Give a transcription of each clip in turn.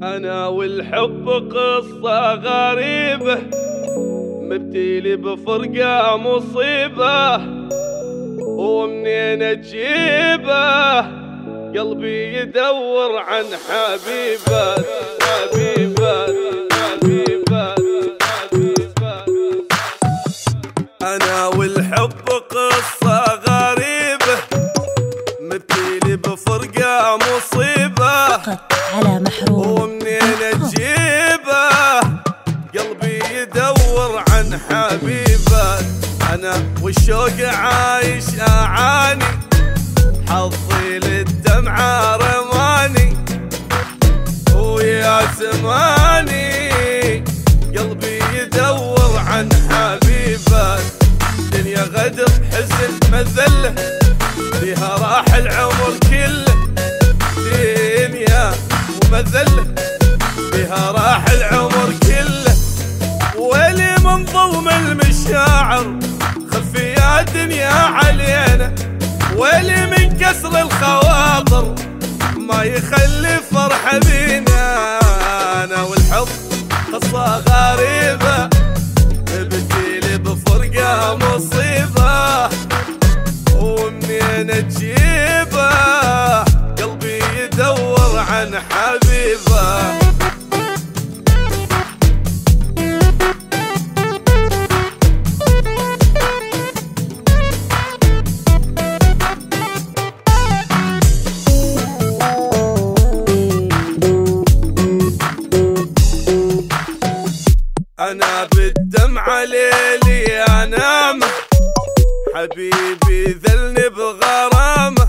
أنا والحب قصة غريبة مبتيلي بفرقة مصيبة ومنين أجيبه قلبي يدور عن حبيبة حبيبة حبيبة حبيبة أنا والحب قصة غريبة مبتيلي بفرقة مصيبة فقط على محروم ومنين اجيبه قلبي يدور عن حبيبه انا والشوق عايش اعاني حظي للدمعه رماني ويا زماني قلبي يدور عن حبيبه دنيا غدر حزن مذله فيها راح العمر كله دنيا ومذلة بها راح العمر كله ويلي من ظلم المشاعر خفي يا دنيا علينا ويلي من كسر الخواطر ما يخلي فرحة بينا أنا والحب قصة غريبة بتجيلي بفرقة مصيبة ومنين تجيبه قلبي يدور عن حبيبه انا بالدمعة ليلي انام حبيبي ذلني بغرامه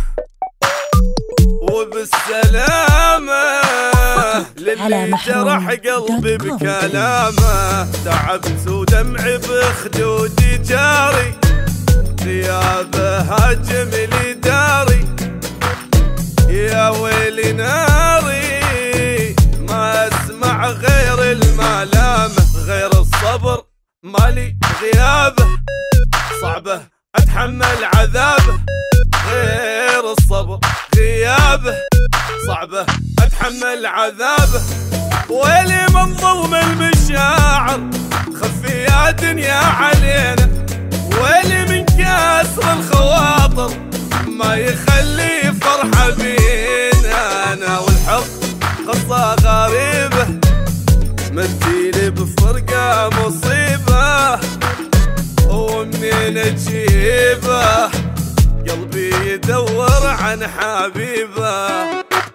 وبالسلامة على للي محروم جرح قلبي دوت كوم. بكلامه تعبت ودمعي بخدودي جاري غيابه هاجم لي داري يا ويلي ناري ما اسمع غير الملامة غير الصبر مالي غيابه صعبة اتحمل عذابه غير الصبر غيابه صعبة اتحمل عذابه ويلي من ظلم المشاعر خفي يا دنيا علينا ويلي من كسر الخواطر ما يخلي فرحة بينا انا والحب قصة غريبة مديلي بفرقة مصيبة ومنين اجيبه قلبي يدور عن حبيبه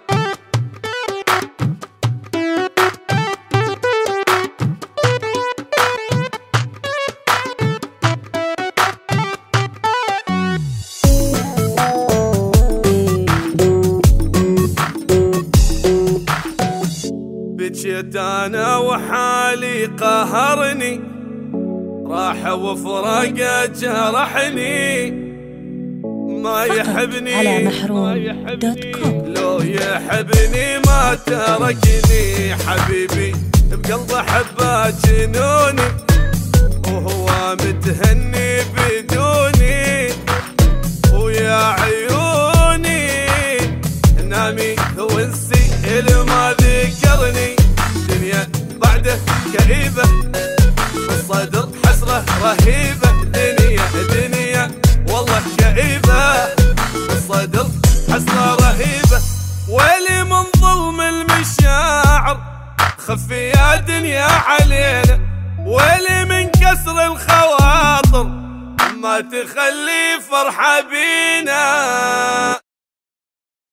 بجيت انا وحالي قهرني راح وفراقه جرحني ما فقط يحبني على ما محروم يحبني دوت كوم. لو يحبني ما تركني حبيبي بقلبه حبه جنوني وهو متهني بدوني ويا عيوني نامي وانسي اللي ما ذكرني دنيا بعده كئيبة والصدر حسرة رهيبة دنيا دنيا والله كئيبة والصدر حسرة رهيبة ويلي من ظلم المشاعر خفي يا دنيا علينا ويلي من كسر الخواطر ما تخلي فرحة بينا